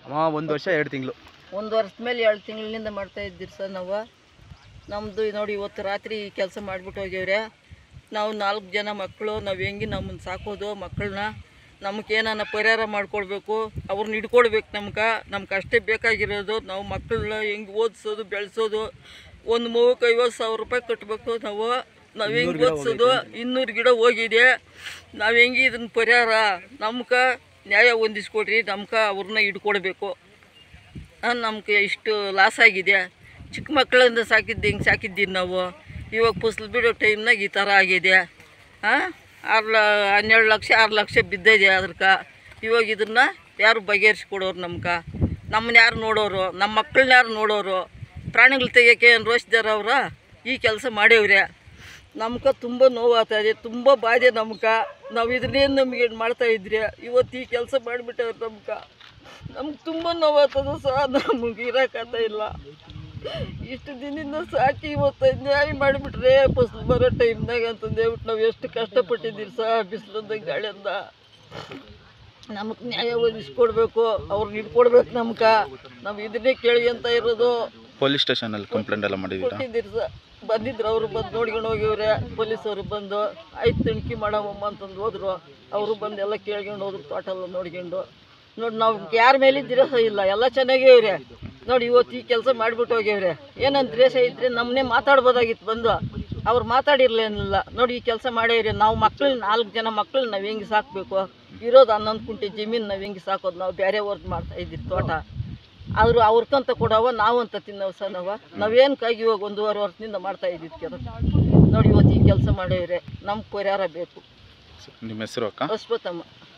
ಅಮ್ಮ ಒಂದು ವರ್ಷ ಎರಡು ತಿಂಗಳು ಒಂದು ವರ್ಷದ ಮೇಲೆ ಎರಡು ತಿಂಗಳಿಂದ ಮಾಡ್ತಾ ಇದ್ದೀರಿ ಸರ್ ನಾವು ನಮ್ಮದು ನೋಡಿ ಇವತ್ತು ರಾತ್ರಿ ಕೆಲಸ ಮಾಡಿಬಿಟ್ಟು ಹೋಗ್ಯವ್ರೆ ನಾವು ನಾಲ್ಕು ಜನ ಮಕ್ಕಳು ನಾವು ಹೆಂಗೆ ನಮ್ಮನ್ನು ಸಾಕೋದು ಮಕ್ಕಳನ್ನ ನಮ್ಗೆ ಏನಾನ ಪರಿಹಾರ ಮಾಡಿಕೊಡ್ಬೇಕು ಅವ್ರನ್ನ ಹಿಡ್ಕೊಡ್ಬೇಕು ನಮ್ಗೆ ನಮ್ಗೆ ಅಷ್ಟೇ ಬೇಕಾಗಿರೋದು ನಾವು ಮಕ್ಕಳನ್ನ ಹೆಂಗೆ ಓದಿಸೋದು ಬೆಳೆಸೋದು ಒಂದು ಮಗುಕ್ಕೆ ಐವತ್ತು ಸಾವಿರ ರೂಪಾಯಿ ಕಟ್ಟಬೇಕು ನಾವು ನಾವು ಹೆಂಗೆ ಓದಿಸೋದು ಇನ್ನೂರು ಗಿಡ ಹೋಗಿದೆ ನಾವು ಹೆಂಗೆ ಇದನ್ನ ಪರಿಹಾರ ನಮ್ಗೆ ನ್ಯಾಯ ಹೊಂದಿಸ್ಕೊಡ್ರಿ ನಮ್ಗೆ ಅವ್ರನ್ನ ಹಿಡ್ಕೊಡ್ಬೇಕು ನಮ್ಗೆ ಇಷ್ಟು ಲಾಸ್ ಆಗಿದೆ ಚಿಕ್ಕ ಮಕ್ಕಳಿಂದ ಸಾಕಿದ್ದು ಹಿಂಗೆ ಸಾಕಿದ್ದೀವಿ ನಾವು ಇವಾಗ ಫಸಲು ಬಿಡೋ ಟೈಮ್ನಾಗ ಈ ಥರ ಆಗಿದೆ ಹಾಂ ಆರು ಲ ಹನ್ನೆರಡು ಲಕ್ಷ ಆರು ಲಕ್ಷ ಬಿದ್ದಿದೆ ಅದಕ್ಕೆ ಇವಾಗ ಇದನ್ನು ಯಾರು ಬಗೆಹರಿಸ್ಕೊಡೋರು ನಮ್ಗೆ ನಮ್ಮನ್ನ ಯಾರು ನೋಡೋರು ನಮ್ಮ ಮಕ್ಕಳನ್ನ ಯಾರು ನೋಡೋರು ಪ್ರಾಣಿಗಳು ತೆಗಿಯೋಕೆ ಏನು ರೋಷಿದಾರ ಅವ್ರ ಈ ಕೆಲಸ ಮಾಡೇವ್ರೆ ನಮ್ಗೆ ತುಂಬ ನೋವು ಆಗ್ತಾಯಿದೆ ತುಂಬ ಬಾಧೆ ನಮ್ಗೆ ನಾವು ಇದನ್ನೇನು ನಮಗೆ ಮಾಡ್ತಾ ಇದ್ರಿ ಇವತ್ತು ಈ ಕೆಲಸ ಮಾಡಿಬಿಟ್ಟವ್ರು ನಮ್ಗೆ ನಮ್ಗೆ ತುಂಬ ನೋವಾಗ್ತದ ಸಹ ನಮಗೆ ಇರೋಕ್ಕಾಗ್ತಾ ಇಲ್ಲ ಇಷ್ಟು ದಿನದಿಂದ ಸಾಕಿ ಇವತ್ತು ನ್ಯಾಯ ಮಾಡಿಬಿಟ್ರೆ ಫಸಲು ಬರೋ ಟೈಮ್ನಾಗ ಅಂತಂದೇಳ್ಬಿಟ್ಟು ನಾವು ಎಷ್ಟು ಕಷ್ಟಪಟ್ಟಿದ್ದೀರಿ ಸಹ ಬಿಸಿಲಂದ ಗಾಳಿಯಿಂದ ನಮಗೆ ನ್ಯಾಯ ಒದಗಿಸ್ಕೊಡ್ಬೇಕು ಅವ್ರನ್ನ ಹಿಡ್ಕೊಡ್ಬೇಕು ನಮ್ಗೆ ನಾವು ಇದನ್ನೇ ಕೇಳಿ ಅಂತ ಇರೋದು ಪೊಲೀಸ್ ಸ್ಟೇಷನಲ್ಲಿ ಕಂಪ್ಲೇಂಟ್ ಎಲ್ಲ ಮಾಡಿದ್ದೀರಾ ಕೊಟ್ಟಿದ್ದೀರಿ ಸರ್ ಬಂದಿದ್ರು ಅವರು ಬಂದು ನೋಡ್ಕೊಂಡು ಹೋಗಿವ್ರೆ ಪೊಲೀಸವರು ಬಂದು ಆಯ್ತು ತನಿಖೆ ಮಾಡವಮ್ಮ ಅಂತಂದು ಹೋದ್ರು ಅವರು ಬಂದು ಎಲ್ಲ ಕೇಳ್ಕೊಂಡು ಹೋದ್ರು ತೋಟ ಎಲ್ಲ ನೋಡ್ಕೊಂಡು ನೋಡಿ ನಾವು ಯಾರ ಮೇಲೆ ದ್ವೇಷ ಇಲ್ಲ ಎಲ್ಲ ಚೆನ್ನಾಗೇ ಇವ್ರೆ ನೋಡಿ ಇವತ್ತು ಈ ಕೆಲಸ ಮಾಡಿಬಿಟ್ಟು ಹೋಗ್ಯವ್ರೆ ಏನಂತ ದ್ವೇಷ ಇದ್ರೆ ನಮ್ಮನ್ನೇ ಮಾತಾಡ್ಬೋದಾಗಿತ್ತು ಬಂದು ಅವ್ರು ಮಾತಾಡಿರ್ಲೇನಿಲ್ಲ ನೋಡಿ ಈ ಕೆಲಸ ಮಾಡೇವ್ರಿ ನಾವು ಮಕ್ಳನ್ನ ನಾಲ್ಕು ಜನ ಮಕ್ಳನ್ನ ನಾವು ಹೆಂಗೆ ಸಾಕಬೇಕು ಇರೋದು ಹನ್ನೊಂದು ಕುಂಟೆ ಜಮೀನು ನಾವು ಹೆಂಗೆ ಸಾಕೋದು ನಾವು ಬೇರೆ ವರ್ಕ್ ಮಾಡ್ತಾ ಇದ್ದೀವಿ ತೋಟ ಅವರು ಅವ್ರಕ್ಕಂತ ಕೊಡವ ನಾವು ಅಂತ ತಿನ್ನವ ಸಹ ನಾವು ನಾವೇನಕ್ಕಾಗಿ ಇವಾಗ ಒಂದೂವರೆ ವರ್ಷದಿಂದ ಮಾಡ್ತಾ ಇದ್ದಿದ್ದು ಕೆಲಸ ನೋಡಿ ಇವತ್ತು ಈ ಕೆಲಸ ಮಾಡೇವ್ರೆ ನಮ್ಗೆ ಪರಿಹಾರ ಬೇಕು ನಿಮ್ಮ ಹೆಸರು ಅಕ್ಕ ಅಶ್ವತ್ಥಮ್ಮ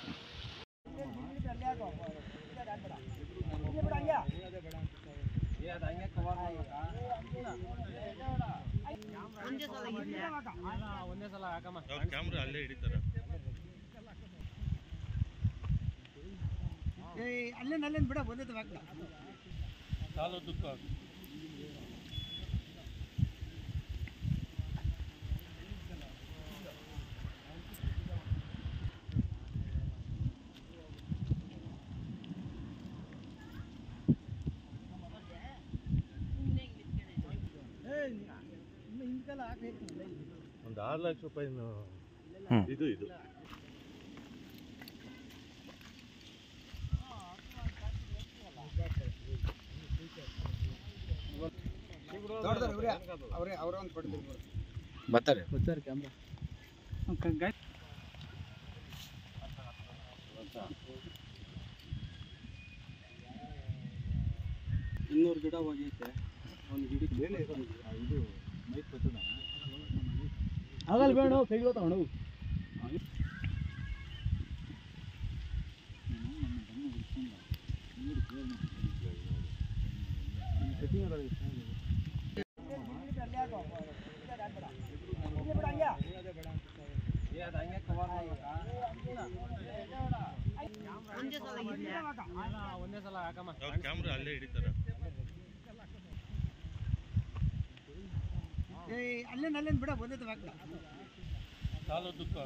ಒಂದು ಆರು ಲಕ್ಷ ರೂಪಾಯಿ ಹ್ಮ್. ಇದು ಇದು ಬರ್ತಾರೆ ಇನ್ನೂರು ಗಿಡ ಹೋಗೈತೆ ಒಂದು ಗಿಡಕ್ಕೆ ಮೇಲೆ ಇದು ಮೈಕ್ ಬರ್ತದ ಆಗಲ್ಲ ಬೇಡ ಕೈಗೆ ತಗೊಂಡು ಒಂದೇ ಸಲ ಹಾಕಮ್ಮ ಕ್ಯಾಮ್ರಾ ಅಲ್ಲೇ ಹಿಡಿತಾರ ಅಲ್ಲೇನು ಅಲ್ಲೇನು ಬಿಡ ಒಂದೇ ತಗ ಸಾಲ ದುಃಖ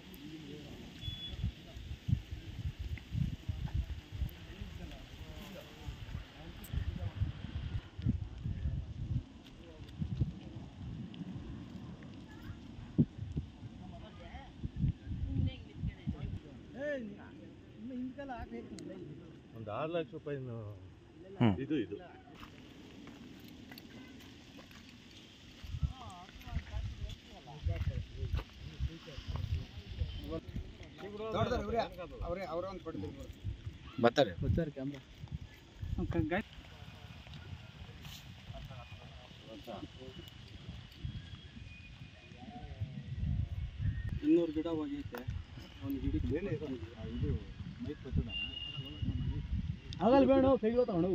ಒಂದು ಆರು ಲಕ್ಷ ರೂಪಾಯಿ ಹ್ಮ್. ಇದು ಇದು ಅವರೇ ಅವರೇ ಒಂದು ಕೊಡ್ತೀವಿ ಬರ್ತಾರೆ ಸರ್ ಕ್ಯಾಮ್ರಾ ಇನ್ನೂರು ಗಿಡ ಹೋಗೈತೆ ಒಂದು ಗಿಡಕ್ಕೆ ಮೇಲೆ ಇದು ಮೈಕ್ ಬರ್ತದ ಆಗಲ್ಲ ಬೇಡ ಕೈಗೆ ತಗೊಂಡು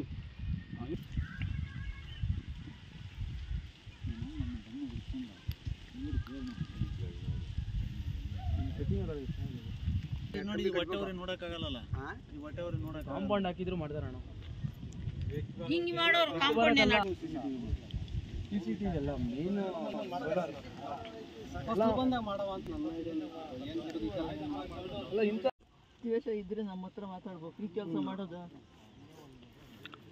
ನೋಡಿ ಹೊಟ್ಟೆವ್ರಿ ನೋಡಕ್ಕಾಗಲ್ಲ ಈ ಹೊಟ್ಟೆವ್ರಿ ನೋಡಕ್ ಕಾಂಪೌಂಡ್ ಹಾಕಿದ್ರು ಮಾಡ್ತಾರ ಅಣ್ಣ ಹಿಂಗೆ ಮಾಡೋರು ಕಾಂಪೌಂಡ್ ಎಲ್ಲ ಸಿ ಸಿ ಟಿ ಎಲ್ಲ ಮೇನ್ ಬಂದಾಗ ಮಾಡವ ಅಂತ ನನ್ನ idea. ಏನ್ ಹಿಡಿದಿದ್ದಲ್ಲ ಇದನ್ನ ಮಾಡ್ಕೊಳ್ಳೋದು. ಅಲ್ಲ ಇಂಥ ದ್ವೇಷ ಇದ್ರೆ ನಮ್ಮ ಹತ್ರ ಮಾತಾಡ್ಬೇಕು ಈ ಕೆಲಸ ಮಾಡೋದು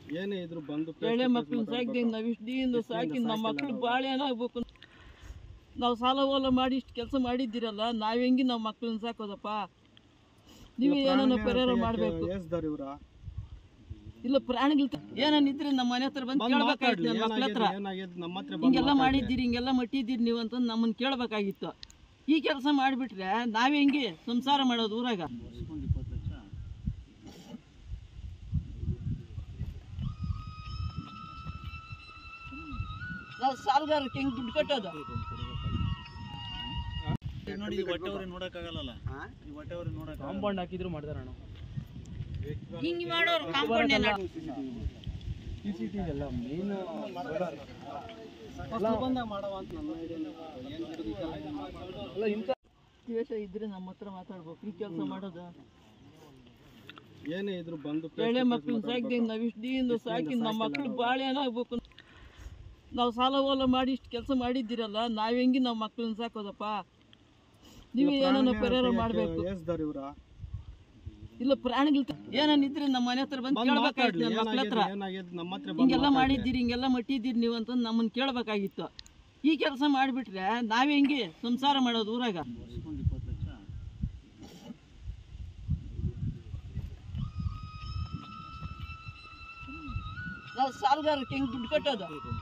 ಏನೇ ಇದ್ರು ಬಂದು ಎಳೆ ಮಕ್ಕಳನ್ನ ಸಾಕಿದಂಗೆ ನಾವು ಇಷ್ಟು ದಿನದಿಂದ ಸಾಕಿ ನಮ್ಮ ಮಕ್ಕಳು ಬಾಳೆ ಏನಾಗ್ಬೇಕು ನಾವು ಸಾಲ ಓಲ ಮಾಡಿ ಇಷ್ಟು ಕೆಲಸ ಮಾಡಿದ್ದೀರಲ್ಲ ನಾವು ಹೆಂಗೆ ನಮ್ಮ ಮಕ್ಕಳನ್ನ ಸಾಕೋದಪ್ಪ ನೀವೇ ಏನಾನ ಪರಿಹಾರ ಮಾಡಬೇಕು ಏಸ್ದಾರ್ ಇವ್ರ ಇಲ್ಲ ಪ್ರಾಣಿಗಳು ಏನೇನಿದ್ರೆ ನಮ್ಮ ಮನೆ ಹತ್ರ ಬಂದು ಕೇಳ್ಬೇಕಾಗಿತ್ತು ನನ್ನ ಮಕ್ಳ ಹತ್ರ ಏನಾಗಿದೆ ನಮ್ಮ ಹತ್ರ ಹಿಂಗೆಲ್ಲ ಮಾಡಿದ್ದೀರಿ ಹಿಂಗೆಲ್ಲ ಮಟ್ಟಿದ್ದೀರಿ ನೀವು ಅಂತ ನಮ್ಮನ್ನ ಕೇಳ್ಬೇಕಾಗಿತ್ತು ಈ ಕೆಲಸ ಮಾಡಿಬಿಟ್ರೆ ನಾವೇ ಹೆಂಗೆ ಸಂಸಾರ ಮಾಡೋದು ಊರಾಗ ವರ್ಷಕ್ಕೊಂದು ಇಪ್ಪತ್ತು ಲಕ್ಷ ನಾವು ಸಾಲಗಾರಕ್ಕೆ ಹೆಂಗೆ ದುಡ್ಡು ಕಟ್ಟೋದು ಈಗ ನೋಡಿ ಈ ಹೊಟ್ಟೆ ಅವ್ರಿಗೆ ನೋಡಕ್ಕಾಗಲ್ಲ ಈ ಹೊಟ್ಟೆ ಅವ್ರಿಗೆ ನೋಡಕ್ ಕಾಂಪೌಂಡ್ ಹಾಕಿದ್ರು ಮಾಡ್ದಾರ ಅಣ್ಣ ಹಿಂಗೆ ಮಾಡೋರು ಕಾಂಪೌಂಡ್ ಸಿ ಸಿ ಟಿ ಎಲ್ಲ ಮೇನ್ ಬಂದಾಗ ಮಾಡವ ಅಂತ ನನ್ನ ಅಲ್ಲ ಇಂಥ ದ್ವೇಷ ಇದ್ರೆ ನಮ್ಮ ಹತ್ರ ಮಾತಾಡ್ಬೇಕು ಈ ಕೆಲಸ ಮಾಡೋದು ಏನೇ ಇದ್ರು ಬಂದು ಎಳೆ ಮಕ್ಕಳನ್ನ ಸಾಕಿದಂಗೆ ನಾವು ಇಷ್ಟು ದಿನದಿಂದ ಸಾಕಿ ನಮ್ಮ ಮಕ್ಕಳು ಬಾಳೆ ಏನಾಗ್ಬೇಕು ನಾವು ಸಾಲ ಓಲ ಮಾಡಿ ಇಷ್ಟು ಕೆಲಸ ಮಾಡಿದ್ದೀರಲ್ಲ ನಾವು ಹೆಂಗೆ ನಮ್ಮ ಮಕ್ಕಳನ್ನ ಸಾಕೋದಪ್ಪ ನೀವೇ ಏನಾನ ಪರಿಹಾರ ಮಾಡಬೇಕು ಏಸ್ದಾರ್ ಇವ್ರ ಇಲ್ಲ ಪ್ರಾಣಿಗಳು ಏನೇನಿದ್ರೆ ನಮ್ಮ ಮನೆ ಹತ್ರ ಬಂದು ಕೇಳ್ಬೇಕಾಗಿತ್ತು ನನ್ನ ಮಕ್ಳ ಹತ್ರ ಏನಾಗಿದೆ ನಮ್ಮ ಹತ್ರ ಹಿಂಗೆಲ್ಲ ಮಾಡಿದ್ದೀರಿ ಹಿಂಗೆಲ್ಲ ಮಟ್ಟಿದ್ದೀರಿ ನೀವು ಅಂತ ನಮ್ಮನ್ನ ಕೇಳ್ಬೇಕಾಗಿತ್ತು ಈ ಕೆಲಸ ಮಾಡಿಬಿಟ್ರೆ ನಾವೇ ಹೆಂಗೆ ಸಂಸಾರ ಮಾಡೋದು ಊರಾಗ ವರ್ಷಕ್ಕೊಂದು ಇಪ್ಪತ್ತು ಲಕ್ಷ ನಾವು ಸಾಲಗಾರಕ್ಕೆ ಹೆಂಗೆ ದುಡ್ಡು ಕಟ್ಟೋದು